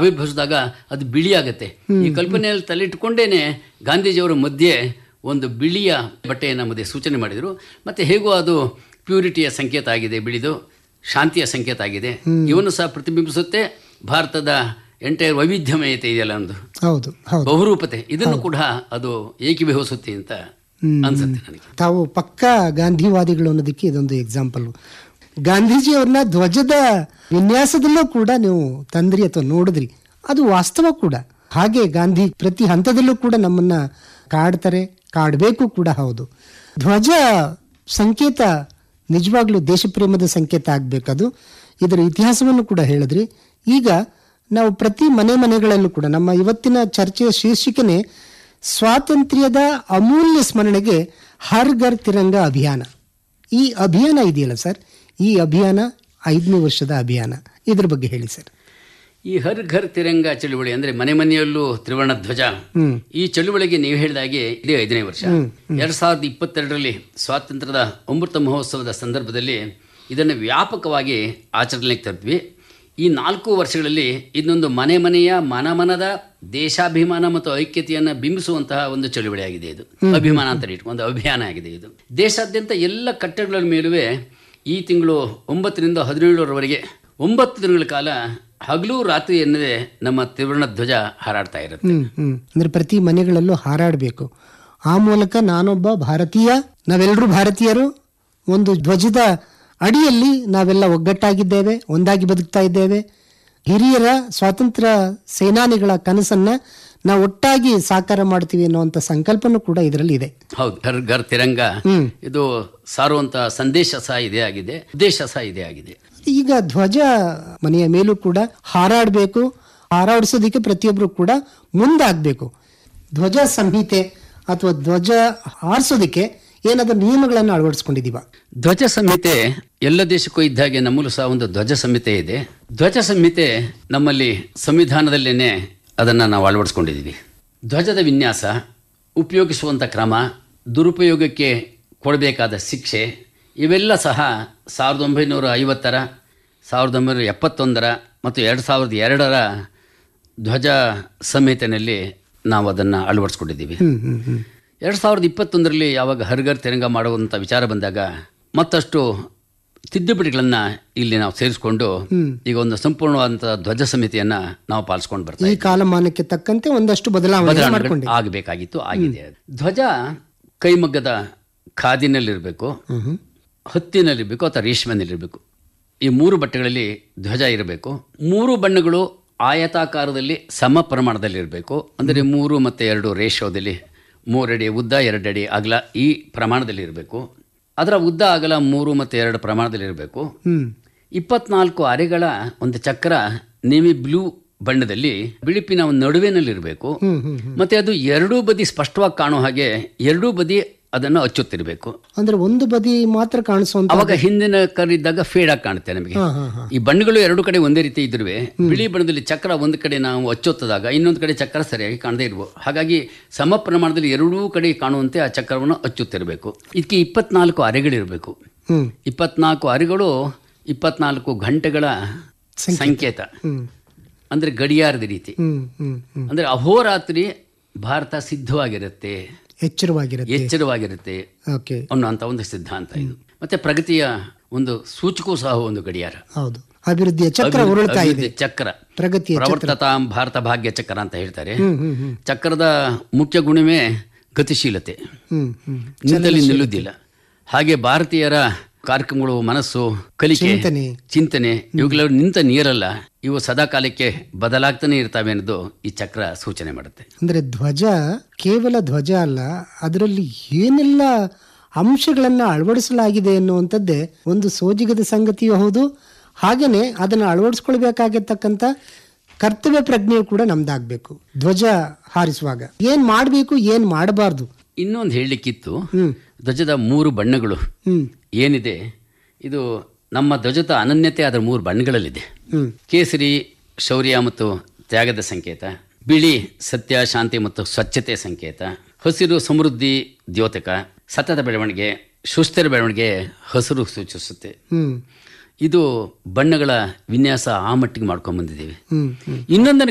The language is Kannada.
ಆವಿರ್ಭವಿಸಿದಾಗ ಅದು ಬಿಳಿ ಆಗುತ್ತೆ ಈ ಕಲ್ಪನೆಯಲ್ಲಿ ತಲೆಯಿಟ್ಟುಕೊಂಡೇನೆ ಗಾಂಧೀಜಿಯವರ ಮಧ್ಯೆ ಒಂದು ಬಿಳಿಯ ಬಟ್ಟೆಯನ್ನು ಮಧ್ಯೆ ಸೂಚನೆ ಮಾಡಿದರು ಮತ್ತೆ ಹೇಗೂ ಅದು ಪ್ಯೂರಿಟಿಯ ಸಂಕೇತ ಆಗಿದೆ ಬಿಳಿದು ಶಾಂತಿಯ ಸಂಕೇತ ಆಗಿದೆ ಇವನ್ನು ಸಹ ಪ್ರತಿಬಿಂಬಿಸುತ್ತೆ ಭಾರತದ ಎಂಟೈರ್ ವೈವಿಧ್ಯಮಯತೆ ಇದೆಯಲ್ಲ ಒಂದು ಹೌದು ಹೌದು ಬಹುರೂಪತೆ ಇದನ್ನು ಕೂಡ ಅದು ಏಕೀಭವಿಸುತ್ತೆ ಅಂತ ಅನ್ಸುತ್ತೆ ನನಗೆ ತಾವು ಪಕ್ಕಾ ಗಾಂಧಿವಾದಿಗಳು ಅನ್ನೋದಕ್ಕೆ ಇದೊಂದು ಎಕ್ಸಾಂಪಲ್ ಗಾಂಧೀಜಿಯವ್ರನ್ನ ಧ್ವಜದ ವಿನ್ಯಾಸದಲ್ಲೂ ಕೂಡ ನೀವು ತಂದ್ರಿ ಅಥವಾ ನೋಡಿದ್ರಿ ಅದು ವಾಸ್ತವ ಕೂಡ ಹಾಗೆ ಗಾಂಧಿ ಪ್ರತಿ ಹಂತದಲ್ಲೂ ಕೂಡ ನಮ್ಮನ್ನ ಕಾಡ್ತಾರೆ ಕಾಡಬೇಕು ಕೂಡ ಹೌದು ಧ್ವಜ ಸಂಕೇತ ನಿಜವಾಗ್ಲೂ ದೇಶಪ್ರೇಮದ ಸಂಕೇತ ಆಗ್ಬೇಕದು ಇದರ ಇತಿಹಾಸವನ್ನು ಕೂಡ ಹೇಳಿದ್ರಿ ಈಗ ನಾವು ಪ್ರತಿ ಮನೆ ಮನೆಗಳಲ್ಲೂ ಕೂಡ ನಮ್ಮ ಇವತ್ತಿನ ಚರ್ಚೆಯ ಶೀರ್ಷಿಕೆನೆ ಸ್ವಾತಂತ್ರ್ಯದ ಅಮೂಲ್ಯ ಸ್ಮರಣೆಗೆ ಹರ್ ಘರ್ ತಿರಂಗ ಅಭಿಯಾನ ಈ ಅಭಿಯಾನ ಇದೆಯಲ್ಲ ಸರ್ ಈ ಅಭಿಯಾನ ಐದನೇ ವರ್ಷದ ಅಭಿಯಾನ ಇದ್ರ ಬಗ್ಗೆ ಹೇಳಿ ಸರ್ ಈ ಹರ್ ಘರ್ ತಿರಂಗ ಚಳುವಳಿ ಅಂದ್ರೆ ಮನೆ ಮನೆಯಲ್ಲೂ ತ್ರಿವರ್ಣ ಧ್ವಜ ಹ್ಮ್ ಈ ಚಳುವಳಿಗೆ ನೀವು ಹೇಳಿದ ಹಾಗೆ ಇದೇ ಐದನೇ ವರ್ಷ ಎರಡ್ ಸಾವಿರದ ಇಪ್ಪತ್ತೆರಡರಲ್ಲಿ ಸ್ವಾತಂತ್ರ್ಯದ ಅಮೃತ ಮಹೋತ್ಸವದ ಸಂದರ್ಭದಲ್ಲಿ ಇದನ್ನು ವ್ಯಾಪಕವಾಗಿ ಆಚರಣೆಗೆ ತರ್ತೀವಿ ಈ ನಾಲ್ಕು ವರ್ಷಗಳಲ್ಲಿ ಇದೊಂದು ಮನೆ ಮನೆಯ ಮನಮನದ ದೇಶಾಭಿಮಾನ ಮತ್ತು ಐಕ್ಯತೆಯನ್ನು ಬಿಂಬಿಸುವಂತಹ ಒಂದು ಚಳುವಳಿಯಾಗಿದೆ ಇದು ಅಭಿಮಾನ ಅಂತ ಇಟ್ಟು ಒಂದು ಅಭಿಯಾನ ಆಗಿದೆ ಇದು ದೇಶಾದ್ಯಂತ ಎಲ್ಲ ಕಟ್ಟಡಗಳ ಮೇಲೂ ಈ ತಿಂಗಳು ಒಂಬತ್ತರಿಂದ ಹದಿನೇಳರವರೆಗೆ ಒಂಬತ್ತು ದಿನಗಳ ಕಾಲ ಹಗಲು ರಾತ್ರಿ ಎನ್ನದೆ ನಮ್ಮ ತ್ರಿವರ್ಣ ಧ್ವಜ ಹಾರಾಡ್ತಾ ಇರುತ್ತೆ ಹ್ಮ್ ಹ್ಮ್ ಅಂದ್ರೆ ಪ್ರತಿ ಮನೆಗಳಲ್ಲೂ ಹಾರಾಡಬೇಕು ಆ ಮೂಲಕ ನಾನೊಬ್ಬ ಭಾರತೀಯ ನಾವೆಲ್ಲರೂ ಭಾರತೀಯರು ಒಂದು ಧ್ವಜದ ಅಡಿಯಲ್ಲಿ ನಾವೆಲ್ಲ ಒಗ್ಗಟ್ಟಾಗಿದ್ದೇವೆ ಒಂದಾಗಿ ಬದುಕ್ತಾ ಇದ್ದೇವೆ ಹಿರಿಯರ ಸ್ವಾತಂತ್ರ್ಯ ಸೇನಾನಿಗಳ ಕನಸನ್ನ ನಾವು ಒಟ್ಟಾಗಿ ಸಾಕಾರ ಮಾಡ್ತೀವಿ ಅನ್ನುವಂಥ ಸಂಕಲ್ಪನೂ ಕೂಡ ಇದರಲ್ಲಿ ಇದೆ ಹೌದು ಘರ್ ಘರ್ ತಿರಂಗ ಹ್ಮ್. ಇದು ಸಾರುವಂತ ಸಂದೇಶ ಸಹ ಇದೇ ಆಗಿದೆ ಉದ್ದೇಶ ಸಹ ಇದೇ ಆಗಿದೆ ಈಗ ಧ್ವಜ ಮನೆಯ ಮೇಲೂ ಕೂಡ ಹಾರಾಡಬೇಕು ಹಾರಾಡಿಸೋದಕ್ಕೆ ಪ್ರತಿಯೊಬ್ಬರು ಕೂಡ ಮುಂದಾಗಬೇಕು ಧ್ವಜ ಸಂಹಿತೆ ಅಥವಾ ಧ್ವಜ ಹಾರಿಸೋದಕ್ಕೆ ಏನಾದರೂ ನಿಯಮಗಳನ್ನು ಅಳವಡಿಸ್ಕೊಂಡಿದೀವ ಧ್ವಜ ಸಂಹಿತೆ ಎಲ್ಲ ದೇಶಕ್ಕೂ ಇದ್ದ ಹಾಗೆ ನಮ್ಮಲ್ಲೂ ಸಹ ಒಂದು ಧ್ವಜ ಸಂಹಿತೆ ಇದೆ ಧ್ವಜ ಸಂಹಿತೆ ನಮ್ಮಲ್ಲಿ ಸಂವಿಧಾನದಲ್ಲೇನೆ ಅದನ್ನು ನಾವು ಅಳವಡಿಸ್ಕೊಂಡಿದ್ದೀವಿ ಧ್ವಜದ ವಿನ್ಯಾಸ ಉಪಯೋಗಿಸುವಂಥ ಕ್ರಮ ದುರುಪಯೋಗಕ್ಕೆ ಕೊಡಬೇಕಾದ ಶಿಕ್ಷೆ ಇವೆಲ್ಲ ಸಹ ಸಾವಿರದ ಒಂಬೈನೂರ ಐವತ್ತರ ಸಾವಿರದ ಒಂಬೈನೂರ ಎಪ್ಪತ್ತೊಂದರ ಮತ್ತು ಎರಡು ಸಾವಿರದ ಎರಡರ ಧ್ವಜ ಸಂಹಿತೆಯಲ್ಲಿ ನಾವು ಅದನ್ನು ಅಳವಡಿಸ್ಕೊಂಡಿದ್ದೀವಿ ಹ್ಮ್ ಹ್ಮ್ ಹ್ಮ್ ಎರಡು ಸಾವಿರದ ಇಪ್ಪತ್ತೊಂದರಲ್ಲಿ ಯಾವಾಗ ಹರ್ಗರ್ ತಿರಂಗ ಮಾಡುವಂಥ ವಿಚಾರ ಬಂದಾಗ ಮತ್ತಷ್ಟು ತಿದ್ದುಪಡಿಗಳನ್ನು ಇಲ್ಲಿ ನಾವು ಸೇರಿಸ್ಕೊಂಡು ಈಗ ಒಂದು ಸಂಪೂರ್ಣವಾದಂಥ ಧ್ವಜ ಸಮಿತಿಯನ್ನು ನಾವು ಪಾಲಿಸ್ಕೊಂಡು ಬರ್ತಾ ಈ ಕಾಲಮಾನಕ್ಕೆ ತಕ್ಕಂತೆ ಒಂದಷ್ಟು ಬದಲಾವಣೆ ಬದಲಾವಣೆಗಳು ಮಾಡ್ಕೊಂಡೆ ಆಗಬೇಕಾಗಿತ್ತು ಆಗಿದೆ ಧ್ವಜ ಕೈಮಗ್ಗದ ಖಾದಿನಲ್ಲಿರಬೇಕು ಹತ್ತಿನಲ್ಲಿರಬೇಕು ಅಥವಾ ರೇಷ್ಮೆನಲ್ಲಿರಬೇಕು ಈ ಮೂರು ಬಟ್ಟೆಗಳಲ್ಲಿ ಧ್ವಜ ಇರಬೇಕು ಮೂರು ಬಣ್ಣಗಳು ಆಯತಾಕಾರದಲ್ಲಿ ಸಮ ಪ್ರಮಾಣದಲ್ಲಿರಬೇಕು ಅಂದರೆ ಮೂರು ಮತ್ತು ಎರಡು ರೇಷೋದಲ್ಲಿ ಮೂರಡಿ ಉದ್ದ ಎರಡಡಿ ಅಗಲ ಈ ಪ್ರಮಾಣದಲ್ಲಿ ಇರಬೇಕು ಅದರ ಉದ್ದ ಅಗಲ ಮೂರು ಮತ್ತು ಎರಡು ಪ್ರಮಾಣದಲ್ಲಿ ಇರಬೇಕು ಹ್ಮ್ ಇಪ್ಪತ್ನಾಲ್ಕು ಅರೆಗಳ ಒಂದು ಚಕ್ರ ನೇವಿ ಬ್ಲೂ ಬಣ್ಣದಲ್ಲಿ ಬಿಳುಪಿನ ಒಂದು ನಡುವಿನಲ್ಲಿರಬೇಕು ಹ್ಮ್ ಹ್ಮ್ ಮತ್ತೆ ಅದು ಎರಡೂ ಬದಿ ಸ್ಪಷ್ಟವಾಗಿ ಕಾಣೋ ಹಾಗೆ ಎರಡೂ ಬದಿ ಅದನ್ನು ಅಚ್ಚುತ್ತಿರಬೇಕು ಅಂದ್ರೆ ಒಂದು ಬದಿ ಮಾತ್ರ ಕಾಣಿಸುವಂತ ಅವಾಗ ಹಿಂದಿನ ಕರಿದ್ದಾಗ ಫೇಡ್ ಆಗಿ ಕಾಣುತ್ತೆ ನಮಗೆ ಹಾ ಹಾ ಹಾ ಈ ಬಣ್ಣಗಳು ಎರಡು ಕಡೆ ಒಂದೇ ರೀತಿ ಇದ್ರೂ ಬಿಳಿ ಬಣ್ಣದಲ್ಲಿ ಚಕ್ರ ಒಂದು ಕಡೆ ನಾವು ಅಚ್ಚೊತ್ತದಾಗ ಇನ್ನೊಂದು ಕಡೆ ಚಕ್ರ ಸರಿಯಾಗಿ ಕಾಣದೇ ಇರ್ಬೋದು ಹಾಗಾಗಿ ಸಮ ಪ್ರಮಾಣದಲ್ಲಿ ಎರಡೂ ಕಡೆ ಕಾಣುವಂತೆ ಆ ಚಕ್ರವನ್ನು ಅಚ್ಚುತ್ತಿರಬೇಕು ಇದಕ್ಕೆ ಇಪ್ಪತ್ನಾಲ್ಕು ಅರೆಗಳಿರಬೇಕು ಹ್ಮ್ ಇಪ್ಪತ್ನಾಲ್ಕು ಅರೆಗಳು ಇಪ್ಪತ್ನಾಲ್ಕು ಗಂಟೆಗಳ ಸಂಕೇತ ಹ್ಮ್ ಅಂದ್ರೆ ಗಡಿಯಾರದ ರೀತಿ ಹ್ಮ್ ಹ್ಮ್ ಹ್ಮ್ ಅಂದ್ರೆ ಅಹೋರಾತ್ರಿ ಭಾರತ ಸಿದ್ಧವಾಗಿರುತ್ತೆ ಎಚ್ಚರವಾಗಿರುತ್ತೆ ಎಚ್ಚರವಾಗಿರುತ್ತೆ ಓಕೆ ಅನ್ನುವಂಥ ಒಂದು ಸಿದ್ಧಾಂತ ಇದು ಮತ್ತೆ ಪ್ರಗತಿಯ ಒಂದು ಸೂಚಕವೂ ಸಹ ಒಂದು ಗಡಿಯಾರ ಹೌದು ಅಭಿವೃದ್ಧಿಯ ಚಕ್ರ ಅಭಿವೃದ್ಧಿ- ಉರುಳ್ತಾ ಇದೆ ಅಭಿವೃದ್ಧಿ ಚಕ್ರ ಪ್ರಗತಿಯ ಪ್ರವರ್ತತಾಂ ಭಾರತ ಭಾಗ್ಯ ಚಕ್ರ ಅಂತ ಹೇಳ್ತಾರೆ ಹ್ಮ್ ಹ್ಮ್ ಹ್ಮ್ ಚಕ್ರದ ಮುಖ್ಯ ಗುಣವೇ ಗತಿಶೀಲತೆ ಹ್ಮ್ ಹ್ಮ್ ನಿಂತಲ್ಲಿ ನಿಲ್ಲುವುದಿಲ್ಲ ಹಾಗೆ ಭಾರತೀಯರ ಕಾರ್ಯಕ್ರಮಗಳು ಮನಸ್ಸು ಕಲಿಕೆ ಚಿಂತನೆ. ಚಿಂತನೆ ಇವುಗಳು ನಿಂತ ನೀರಲ್ಲ ಇವು ಸದಾ ಕಾಲಕ್ಕೆ ಬದಲಾಗ್ತಾನೆ ಇರ್ತವೆ ಅನ್ನೋದು ಈ ಚಕ್ರ ಸೂಚನೆ ಮಾಡುತ್ತೆ ಅಂದ್ರೆ ಧ್ವಜ ಕೇವಲ ಧ್ವಜ ಅಲ್ಲ ಅದರಲ್ಲಿ ಏನೆಲ್ಲ ಅಂಶಗಳನ್ನ ಅಳವಡಿಸಲಾಗಿದೆ ಎನ್ನುವಂಥದ್ದೇ ಒಂದು ಸೋಜಿಗದ ಸಂಗತಿಯೂ ಹೌದು ಹಾಗೇನೆ ಅದನ್ನು ಅಳವಡಿಸ್ಕೊಳ್ಬೇಕಾಗಿರ್ತಕ್ಕಂಥ ಕರ್ತವ್ಯ ಪ್ರಜ್ಞೆಯು ಕೂಡ ನಮ್ದಾಗಬೇಕು ಧ್ವಜ ಹಾರಿಸುವಾಗ ಏನ್ ಮಾಡಬೇಕು ಏನ್ ಮಾಡಬಾರ್ದು ಇನ್ನೊಂದು ಹೇಳಲಿಕ್ಕಿತ್ತು ಹ್ಮ್ ಧ್ವಜದ ಮೂರು ಬಣ್ಣಗಳು ಹ್ಮ್ ಏನಿದೆ ಇದು ನಮ್ಮ ಧ್ವಜದ ಅನನ್ಯತೆ ಅದರ ಮೂರು ಬಣ್ಣಗಳಲ್ಲಿದೆ ಹ್ಮ್ ಕೇಸರಿ ಶೌರ್ಯ ಮತ್ತು ತ್ಯಾಗದ ಸಂಕೇತ ಬಿಳಿ ಸತ್ಯ ಶಾಂತಿ ಮತ್ತು ಸ್ವಚ್ಛತೆ ಸಂಕೇತ ಹಸಿರು ಸಮೃದ್ಧಿ ದ್ಯೋತಕ ಸತತ ಬೆಳವಣಿಗೆ ಸುಸ್ಥಿರ ಬೆಳವಣಿಗೆ ಹಸಿರು ಸೂಚಿಸುತ್ತೆ ಹ್ಮ್ ಇದು ಬಣ್ಣಗಳ ವಿನ್ಯಾಸ ಆ ಮಟ್ಟಿಗೆ ಮಾಡ್ಕೊಂಡ್ ಬಂದಿದ್ದೀವಿ ಹ್ಮ್ ಹ್ಮ್ ಇನ್ನೊಂದನ್ನು